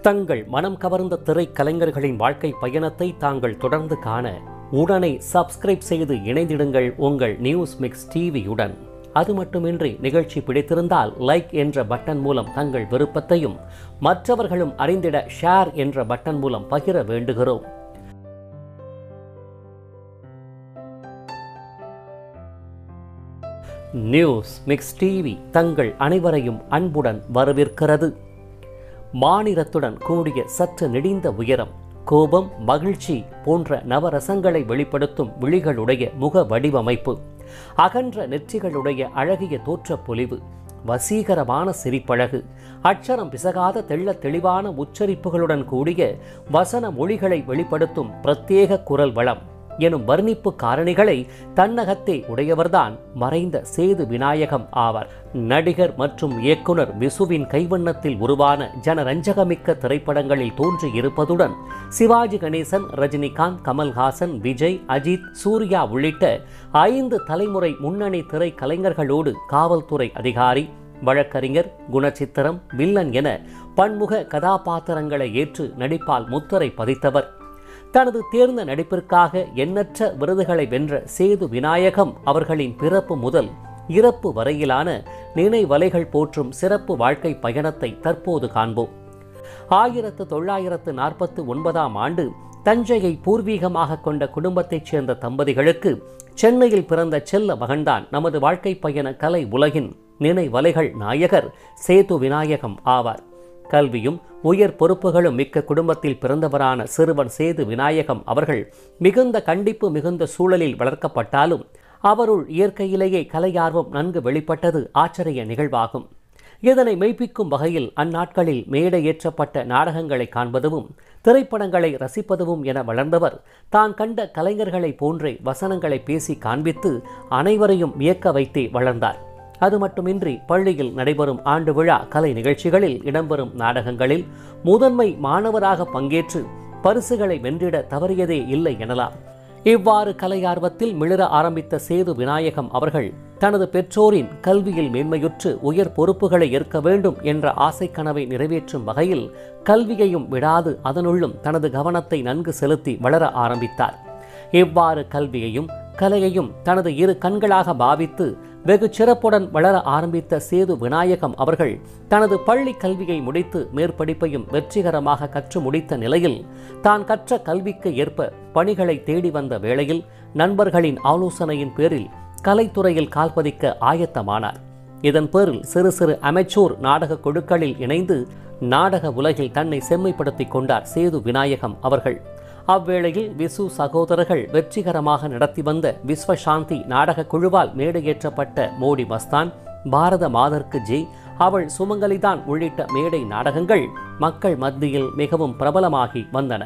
தங்கள் மனம் கவர்ந்த திரைக்கலைஞர்களின் வாழ்க்கை பயணத்தை தாங்கள் தொடர்ந்து காண உடனே சப்ஸ்கிரைப் செய்து இணைந்திடுங்கள் உங்கள் நியூஸ் மிக்ஸ் டிவியுடன் அது மட்டுமின்றி நிகழ்ச்சி பிடித்திருந்தால் லைக் என்ற பட்டன் மூலம் தங்கள் விருப்பத்தையும் மற்றவர்களும் அறிந்திட ஷேர் என்ற பட்டன் மூலம் பகிர வேண்டுகிறோம் நியூஸ் மிக்ஸ் டிவி தங்கள் அனைவரையும் அன்புடன் வரவேற்கிறது மாநிலத்துடன் கூடிய சற்று நெடிந்த உயரம் கோபம் மகிழ்ச்சி போன்ற நவரசங்களை வெளிப்படுத்தும் விழிகளுடைய முக வடிவமைப்பு அகன்ற நெற்றிகளுடைய அழகிய தோற்றப் பொலிவு வசீகரமான சிரிப்பழகு அட்சரம் பிசகாத தெள்ளத் தெளிவான உச்சரிப்புகளுடன் கூடிய வசன மொழிகளை வெளிப்படுத்தும் பிரத்யேக குரல் வளம் எனும் வர்ணிப்பு காரணிகளை தன்னகத்தே உடையவர்தான் மறைந்த சேது விநாயகம் ஆவார் நடிகர் மற்றும் இயக்குனர் விசுவின் கைவண்ணத்தில் உருவான ஜனரஞ்சகமிக்க திரைப்படங்களில் தோன்றியிருப்பதுடன் சிவாஜி கணேசன் ரஜினிகாந்த் கமல்ஹாசன் விஜய் அஜித் சூர்யா உள்ளிட்ட ஐந்து தலைமுறை முன்னணி திரைக்கலைஞர்களோடு காவல்துறை அதிகாரி வழக்கறிஞர் குணச்சித்திரம் வில்லன் என பன்முக கதாபாத்திரங்களை ஏற்று நடிப்பால் முத்திரை பதித்தவர் தனது தேர்ந்த நடிப்பிற்காக எண்ணற்ற விருதுகளை வென்ற சேது விநாயகம் அவர்களின் பிறப்பு முதல் இறப்பு வரையிலான நினைவலைகள் போற்றும் சிறப்பு வாழ்க்கை பயணத்தை தற்போது காண்போம் ஆயிரத்து தொள்ளாயிரத்து நாற்பத்து ஒன்பதாம் ஆண்டு தஞ்சையை பூர்வீகமாக கொண்ட குடும்பத்தைச் சேர்ந்த தம்பதிகளுக்கு சென்னையில் பிறந்த செல்ல மகன்தான் நமது வாழ்க்கை பயண கலை உலகின் நினைவலைகள் நாயகர் சேது விநாயகம் ஆவார் கல்வியும் உயர் பொறுப்புகளும் மிக்க குடும்பத்தில் பிறந்தவரான சிறுவன் சேது விநாயகம் அவர்கள் மிகுந்த கண்டிப்பு மிகுந்த சூழலில் வளர்க்கப்பட்டாலும் அவருள் இயற்கையிலேயே கலையார்வம் நன்கு வெளிப்பட்டது ஆச்சரிய நிகழ்வாகும் இதனை மெய்ப்பிக்கும் வகையில் அந்நாட்களில் மேடை ஏற்றப்பட்ட நாடகங்களை காண்பதும் திரைப்படங்களை ரசிப்பதும் என வளர்ந்தவர் தான் கண்ட கலைஞர்களை போன்றே வசனங்களை பேசி காண்பித்து அனைவரையும் வியக்க வைத்தே வளர்ந்தார் அது மட்டுமின்றி பள்ளியில் நடைபெறும் ஆண்டு விழா கலை நிகழ்ச்சிகளில் இடம்பெறும் நாடகங்களில் முதன்மை மாணவராக பங்கேற்று பரிசுகளை வென்றிட தவறியதே இல்லை எனலாம் இவ்வாறு கலையார்வத்தில் மிளிர ஆரம்பித்த சேது விநாயகம் அவர்கள் தனது பெற்றோரின் கல்வியில் மேன்மையுற்று உயர் பொறுப்புகளை ஏற்க வேண்டும் என்ற ஆசை கனவை நிறைவேற்றும் வகையில் கல்வியையும் விடாது அதனுள்ளும் தனது கவனத்தை நன்கு செலுத்தி வளர ஆரம்பித்தார் இவ்வாறு கல்வியையும் கலையையும் தனது இரு கண்களாக பாவித்து வெகு சிறப்புடன் வளர ஆரம்பித்த சேது விநாயகம் அவர்கள் தனது பள்ளி கல்வியை முடித்து மேற்படிப்பையும் வெற்றிகரமாக கற்று முடித்த நிலையில் தான் கற்ற கல்விக்கு ஏற்ப பணிகளை தேடி வந்த வேளையில் நண்பர்களின் ஆலோசனையின் பேரில் கலைத்துறையில் கால்பதிக்க ஆயத்தமானார் இதன் பேரில் சிறு சிறு அமைச்சூர் நாடக குழுக்களில் இணைந்து நாடக உலகில் தன்னை செம்மைப்படுத்திக் கொண்டார் சேது விநாயகம் அவர்கள் அவ்வேளையில் விசு சகோதரர்கள் வெற்றிகரமாக நடத்தி வந்த விஸ்வசாந்தி நாடக குழுவால் மேடையேற்றப்பட்ட மோடி மஸ்தான் பாரத மாதர்க்கு ஜெய் அவள் சுமங்கலிதான் உள்ளிட்ட மேடை நாடகங்கள் மக்கள் மத்தியில் மிகவும் பிரபலமாகி வந்தன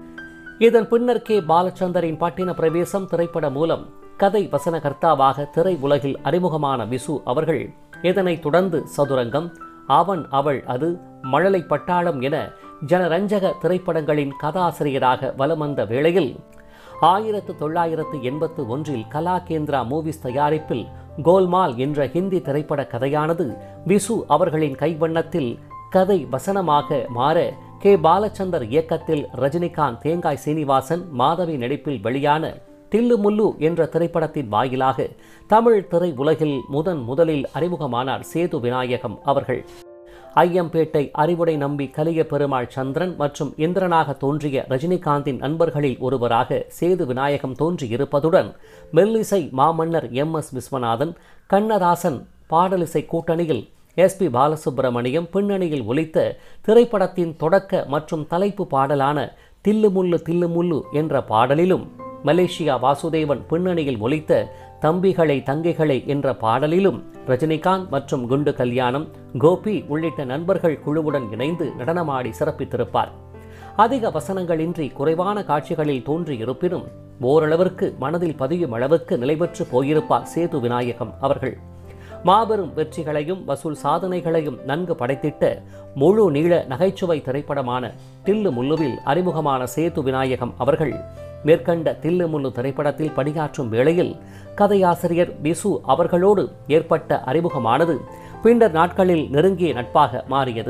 இதன் பின்னர் கே பாலச்சந்தரின் பட்டின பிரவேசம் திரைப்பட மூலம் கதை வசனகர்த்தாவாக திரை உலகில் அறிமுகமான விசு அவர்கள் இதனைத் தொடர்ந்து சதுரங்கம் அவன் அவள் அது மழலை பட்டாளம் என ஜனரஞ்சக திரைப்படங்களின் கதாசிரியராக வலம் வந்த வேளையில் ஆயிரத்து தொள்ளாயிரத்து எண்பத்து ஒன்றில் கலா கேந்திரா மூவிஸ் தயாரிப்பில் கோல்மால் என்ற ஹிந்தி திரைப்பட கதையானது விசு அவர்களின் கைவண்ணத்தில் கதை வசனமாக மாற கே பாலச்சந்தர் இயக்கத்தில் ரஜினிகாந்த் தேங்காய் சீனிவாசன் மாதவி நடிப்பில் வெளியான தில்லு முல்லு என்ற திரைப்படத்தின் வாயிலாக தமிழ் திரை உலகில் முதன் முதலில் அறிமுகமானார் சேது விநாயகம் அவர்கள் ஐயம்பேட்டை அறிவுடை நம்பி கலிய பெருமாள் சந்திரன் மற்றும் இந்திரனாக தோன்றிய ரஜினிகாந்தின் நண்பர்களில் ஒருவராக சேது விநாயகம் தோன்றியிருப்பதுடன் மெல்லிசை மாமன்னர் எம் எஸ் விஸ்வநாதன் கண்ணதாசன் பாடலிசை கூட்டணியில் எஸ் பி பாலசுப்பிரமணியம் பின்னணியில் ஒலித்த திரைப்படத்தின் தொடக்க மற்றும் தலைப்பு பாடலான தில்லுமுல்லு தில்லுமுல்லு என்ற பாடலிலும் மலேசியா வாசுதேவன் பின்னணியில் ஒலித்த தம்பிகளை தங்கைகளை என்ற பாடலிலும் ரஜினிகாந்த் மற்றும் குண்டு கல்யாணம் கோபி உள்ளிட்ட நண்பர்கள் குழுவுடன் இணைந்து நடனமாடி சிறப்பித்திருப்பார் அதிக வசனங்களின்றி குறைவான காட்சிகளில் தோன்றி இருப்பினும் ஓரளவிற்கு மனதில் பதியும் அளவுக்கு நிலைபெற்று போயிருப்பார் சேது விநாயகம் அவர்கள் மாபெரும் வெற்றிகளையும் வசூல் சாதனைகளையும் நன்கு படைத்திட்ட முழு நீள நகைச்சுவை திரைப்படமான தில்லு முல்லுவில் அறிமுகமான சேது விநாயகம் அவர்கள் மேற்கண்ட தில்லு முல்லு திரைப்படத்தில் பணியாற்றும் வேளையில் கதையாசிரியர் விசு அவர்களோடு ஏற்பட்ட அறிமுகமானது பின்னர் நாட்களில் நெருங்கிய நட்பாக மாறியது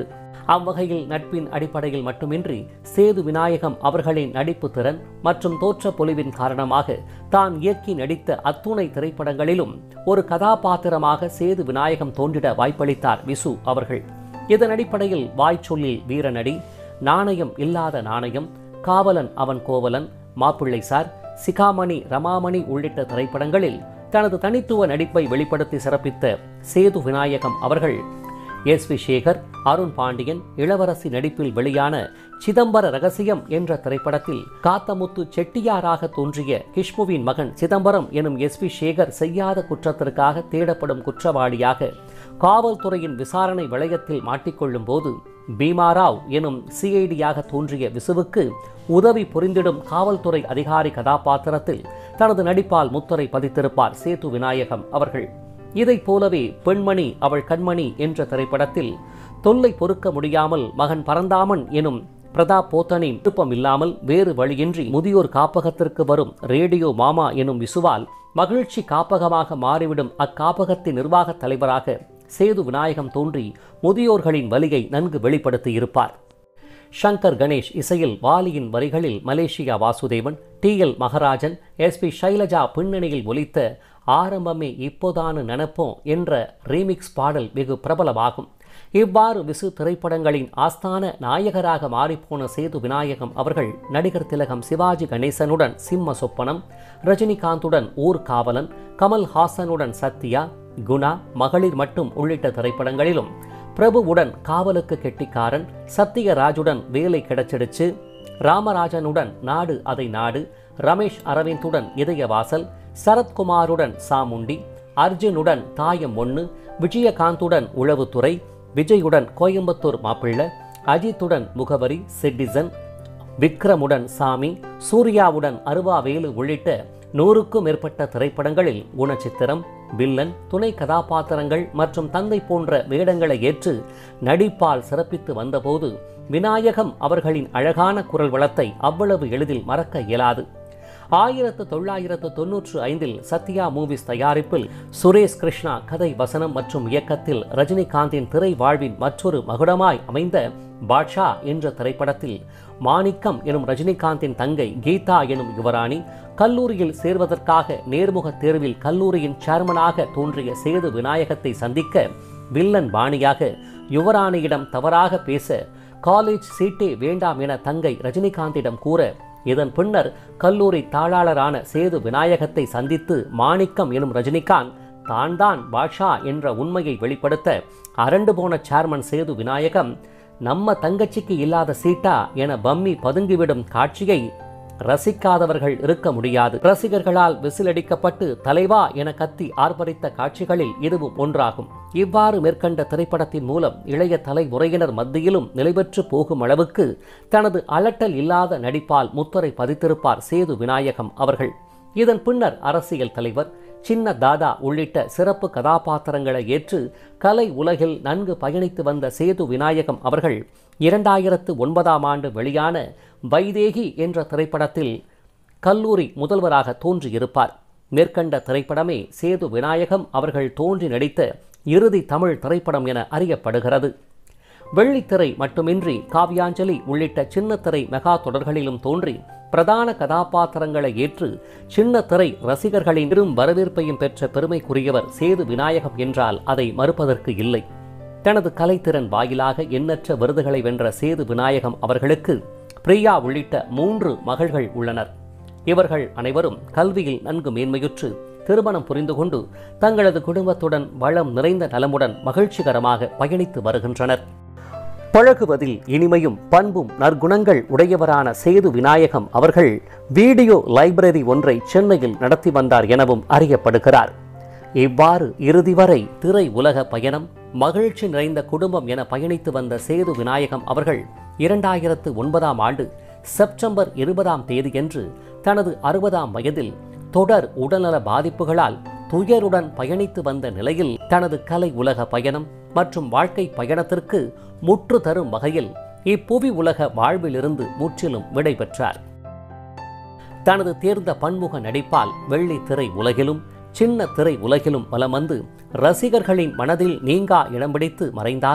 அவ்வகையில் நட்பின் அடிப்படையில் மட்டுமின்றி சேது விநாயகம் அவர்களின் நடிப்பு திறன் மற்றும் தோற்ற பொலிவின் காரணமாக தான் இயக்கி நடித்த அத்துணை திரைப்படங்களிலும் ஒரு கதாபாத்திரமாக சேது விநாயகம் தோன்றிட வாய்ப்பளித்தார் விசு அவர்கள் இதன் அடிப்படையில் வாய்ச்சொல்லில் வீரநடி நாணயம் இல்லாத நாணயம் காவலன் அவன் கோவலன் மாப்பிள்ளை சார் சிகாமணி ரமாமணி உள்ளிட்ட திரைப்படங்களில் தனது தனித்துவ நடிப்பை வெளிப்படுத்தி சிறப்பித்த சேது விநாயகம் அவர்கள் எஸ் வி சேகர் அருண் பாண்டியன் இளவரசி நடிப்பில் வெளியான சிதம்பர ரகசியம் என்ற திரைப்படத்தில் காத்தமுத்து செட்டியாராக தோன்றிய கிஷ்முவின் மகன் சிதம்பரம் எனும் எஸ் வி சேகர் செய்யாத குற்றத்திற்காக தேடப்படும் குற்றவாளியாக காவல்துறையின் விசாரணை வளையத்தில் மாட்டிக்கொள்ளும் போது பீமாராவ் எனும் சிஐடியாக தோன்றிய விசுவுக்கு உதவி புரிந்திடும் காவல்துறை அதிகாரி கதாபாத்திரத்தில் தனது நடிப்பால் முத்திரை பதித்திருப்பார் சேது விநாயகம் அவர்கள் இதைப் போலவே பெண்மணி அவள் கண்மணி என்ற திரைப்படத்தில் தொல்லை பொறுக்க முடியாமல் மகன் பரந்தாமன் எனும் பிரதாப் போத்தனின் விருப்பம் இல்லாமல் வேறு வழியின்றி முதியோர் காப்பகத்திற்கு வரும் ரேடியோ மாமா எனும் விசுவால் மகிழ்ச்சி காப்பகமாக மாறிவிடும் அக்காப்பகத்தின் நிர்வாகத் தலைவராக சேது விநாயகம் தோன்றி முதியோர்களின் வலியை நன்கு வெளிப்படுத்தியிருப்பார் ஷங்கர் கணேஷ் இசையில் வாலியின் வரிகளில் Malaysia Vasudevan T L Maharajan S P Shailaja பின்னணியில் ஒலித்த ஆரம்பமே இப்போதானு நினப்போம் என்ற ரீமிக்ஸ் பாடல் வெகு பிரபலமாகும் இவ்வாறு விசு திரைப்படங்களின் ஆஸ்தான நாயகராக மாறிப்போன சேது விநாயகம் அவர்கள் நடிகர் திலகம் சிவாஜி கணேசனுடன் சிம்ம சொப்பனம் ரஜினிகாந்துடன் ஊர் காவலன் கமல் ஹாசனுடன் சத்யா குணா மகளிர் மட்டும் உள்ளிட்ட திரைப்படங்களிலும் பிரபுவுடன் காவலுக்கு கெட்டிக்காரன் சத்தியராஜுடன் வேலை கிடைச்சிடுச்சு ராமராஜனுடன் நாடு அதை நாடு ரமேஷ் அரவிந்துடன் இதயவாசல் சரத்குமாருடன் சாமுண்டி அர்ஜுனுடன் தாயம் ஒன்று விஜயகாந்துடன் உளவுத்துறை விஜயுடன் கோயம்புத்தூர் மாப்பிள்ளை அஜித்துடன் முகவரி சிட்டிசன் விக்ரமுடன் சாமி சூர்யாவுடன் அருவாவேலு உள்ளிட்ட நூறுக்கும் மேற்பட்ட திரைப்படங்களில் குணச்சித்திரம் வில்லன் துணை கதாபாத்திரங்கள் மற்றும் தந்தை போன்ற வேடங்களை ஏற்று நடிப்பால் சிறப்பித்து வந்தபோது விநாயகம் அவர்களின் அழகான குரல் வளத்தை அவ்வளவு எளிதில் மறக்க இயலாது ஆயிரத்து தொள்ளாயிரத்து தொன்னூற்று ஐந்தில் சத்யா மூவிஸ் தயாரிப்பில் சுரேஷ் கிருஷ்ணா கதை வசனம் மற்றும் இயக்கத்தில் ரஜினிகாந்தின் திரை வாழ்வின் மற்றொரு மகுடமாய் அமைந்த பாட்ஷா என்ற திரைப்படத்தில் மாணிக்கம் எனும் ரஜினிகாந்தின் தங்கை கீதா எனும் யுவராணி கல்லூரியில் சேர்வதற்காக நேர்முக தேர்வில் கல்லூரியின் சேர்மனாக தோன்றிய சேது விநாயகத்தை சந்திக்க வில்லன் பாணியாக யுவராணியிடம் தவறாக பேச காலேஜ் சீட்டே வேண்டாம் என தங்கை ரஜினிகாந்திடம் கூற இதன் பின்னர் கல்லூரி தாளாளரான சேது விநாயகத்தை சந்தித்து மாணிக்கம் எனும் ரஜினிகாந்த் தான் தான் பாஷா என்ற உண்மையை வெளிப்படுத்த அரண்டு போன சேர்மன் சேது விநாயகம் நம்ம தங்கச்சிக்கு இல்லாத சீட்டா என பம்மி பதுங்கிவிடும் காட்சியை ரசிக்காதவர்கள் இருக்க முடியாது ரசிகர்களால் விசிலடிக்கப்பட்டு தலைவா என கத்தி ஆர்ப்பரித்த காட்சிகளில் இதுவும் ஒன்றாகும் இவ்வாறு மேற்கண்ட திரைப்படத்தின் மூலம் இளைய தலைமுறையினர் மத்தியிலும் நிலைபெற்று போகும் அளவுக்கு தனது அலட்டல் இல்லாத நடிப்பால் முத்திரை பதித்திருப்பார் சேது விநாயகம் அவர்கள் இதன் பின்னர் அரசியல் தலைவர் சின்ன தாதா உள்ளிட்ட சிறப்பு கதாபாத்திரங்களை ஏற்று கலை உலகில் நன்கு பயணித்து வந்த சேது விநாயகம் அவர்கள் இரண்டாயிரத்து ஒன்பதாம் ஆண்டு வெளியான வைதேகி என்ற திரைப்படத்தில் கல்லூரி முதல்வராக தோன்றியிருப்பார் மேற்கண்ட திரைப்படமே சேது விநாயகம் அவர்கள் தோன்றி நடித்த இறுதி தமிழ் திரைப்படம் என அறியப்படுகிறது வெள்ளித்திரை மட்டுமின்றி காவ்யாஞ்சலி உள்ளிட்ட சின்னத்திரை மெகா தொடர்களிலும் தோன்றி பிரதான கதாபாத்திரங்களை ஏற்று சின்னத்திரை ரசிகர்களின் பெரும் வரவேற்பையும் பெற்ற பெருமைக்குரியவர் சேது விநாயகம் என்றால் அதை மறுப்பதற்கு இல்லை தனது கலைத்திறன் வாயிலாக எண்ணற்ற விருதுகளை வென்ற சேது விநாயகம் அவர்களுக்கு பிரியா உள்ளிட்ட மூன்று மகள்கள் உள்ளனர் இவர்கள் அனைவரும் கல்வியில் நன்கு மேன்மையுற்று திருமணம் புரிந்து கொண்டு தங்களது குடும்பத்துடன் வளம் நிறைந்த நலமுடன் மகிழ்ச்சிகரமாக பயணித்து வருகின்றனர் பழகுவதில் இனிமையும் பண்பும் நற்குணங்கள் உடையவரான சேது விநாயகம் அவர்கள் வீடியோ லைப்ரரி ஒன்றை சென்னையில் நடத்தி வந்தார் எனவும் அறியப்படுகிறார் இவ்வாறு இறுதி வரை திரை உலக பயணம் மகிழ்ச்சி நிறைந்த குடும்பம் என பயணித்து வந்த சேது விநாயகம் அவர்கள் இரண்டாயிரத்து ஒன்பதாம் ஆண்டு செப்டம்பர் இருபதாம் தேதியன்று தனது அறுபதாம் வயதில் தொடர் உடல்நல பாதிப்புகளால் துயருடன் பயணித்து வந்த நிலையில் தனது கலை உலக பயணம் மற்றும் வாழ்க்கை பயணத்திற்கு முற்று தரும் வகையில் இப்புவி உலக வாழ்விலிருந்து முற்றிலும் விடை பெற்றார் தனது தேர்ந்த பன்முக நடிப்பால் வெள்ளி திரை உலகிலும் சின்ன திரை உலகிலும் வலம் வந்து ரசிகர்களின் மனதில் நீங்கா இடம் பிடித்து மறைந்தாலும்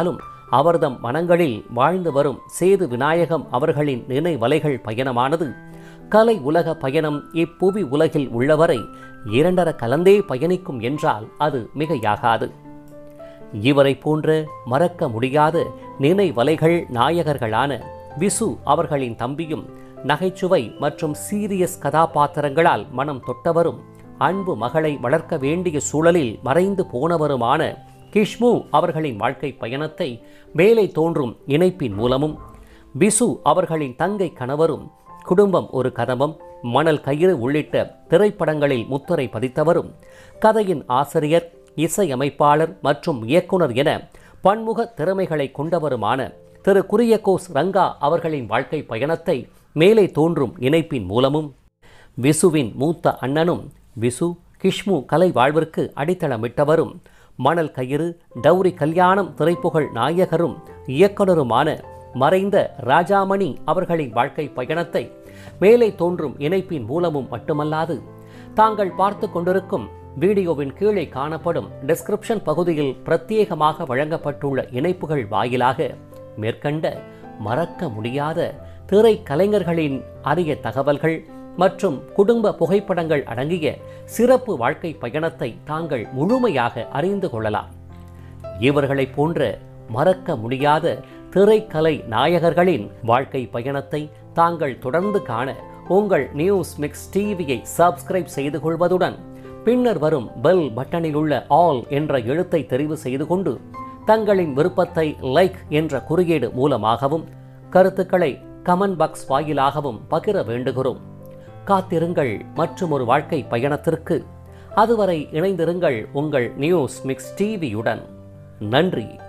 அவர்தம் மனங்களில் வாழ்ந்து வரும் சேது விநாயகம் அவர்களின் நினைவலைகள் பயணமானது கலை உலக பயணம் இப்புவி உலகில் உள்ளவரை இரண்டர கலந்தே பயணிக்கும் என்றால் அது மிகையாகாது இவரை போன்ற மறக்க முடியாத நினைவலைகள் நாயகர்களான விசு அவர்களின் தம்பியும் நகைச்சுவை மற்றும் சீரியஸ் கதாபாத்திரங்களால் மனம் தொட்டவரும் அன்பு மகளை வளர்க்க வேண்டிய சூழலில் மறைந்து போனவருமான கிஷ்மு அவர்களின் வாழ்க்கை பயணத்தை மேலே தோன்றும் இணைப்பின் மூலமும் விசு அவர்களின் தங்கை கணவரும் குடும்பம் ஒரு கதம்பம் மணல் கயிறு உள்ளிட்ட திரைப்படங்களில் முத்திரை பதித்தவரும் கதையின் ஆசிரியர் இசையமைப்பாளர் மற்றும் இயக்குனர் என பன்முக திறமைகளை கொண்டவருமான திரு குரியகோஸ் ரங்கா அவர்களின் வாழ்க்கை பயணத்தை மேலே தோன்றும் இணைப்பின் மூலமும் விசுவின் மூத்த அண்ணனும் விசு கிஷ்மு கலை வாழ்விற்கு அடித்தளமிட்டவரும் மணல் கயிறு டௌரி கல்யாணம் திரைப்புகழ் நாயகரும் இயக்குனருமான மறைந்த ராஜாமணி அவர்களின் வாழ்க்கை பயணத்தை மேலே தோன்றும் இணைப்பின் மூலமும் மட்டுமல்லாது தாங்கள் பார்த்து கொண்டிருக்கும் வீடியோவின் கீழே காணப்படும் டிஸ்கிரிப்ஷன் பகுதியில் பிரத்யேகமாக வழங்கப்பட்டுள்ள இணைப்புகள் வாயிலாக மேற்கண்ட மறக்க முடியாத திரை கலைஞர்களின் அரிய தகவல்கள் மற்றும் குடும்ப புகைப்படங்கள் அடங்கிய சிறப்பு வாழ்க்கை பயணத்தை தாங்கள் முழுமையாக அறிந்து கொள்ளலாம் இவர்களைப் போன்ற மறக்க முடியாத திரைக்கலை நாயகர்களின் வாழ்க்கை பயணத்தை தாங்கள் தொடர்ந்து காண உங்கள் நியூஸ் மிக்ஸ் டிவியை சப்ஸ்கிரைப் செய்து கொள்வதுடன் பின்னர் வரும் பெல் பட்டனில் உள்ள ஆல் என்ற எழுத்தை தெரிவு செய்து கொண்டு தங்களின் விருப்பத்தை லைக் என்ற குறியீடு மூலமாகவும் கருத்துக்களை கமெண்ட் பாக்ஸ் வாயிலாகவும் பகிர வேண்டுகிறோம் காத்திருங்கள் மற்றும் ஒரு வாழ்க்கை பயணத்திற்கு அதுவரை இணைந்திருங்கள் உங்கள் நியூஸ் மிக்ஸ் டிவியுடன் நன்றி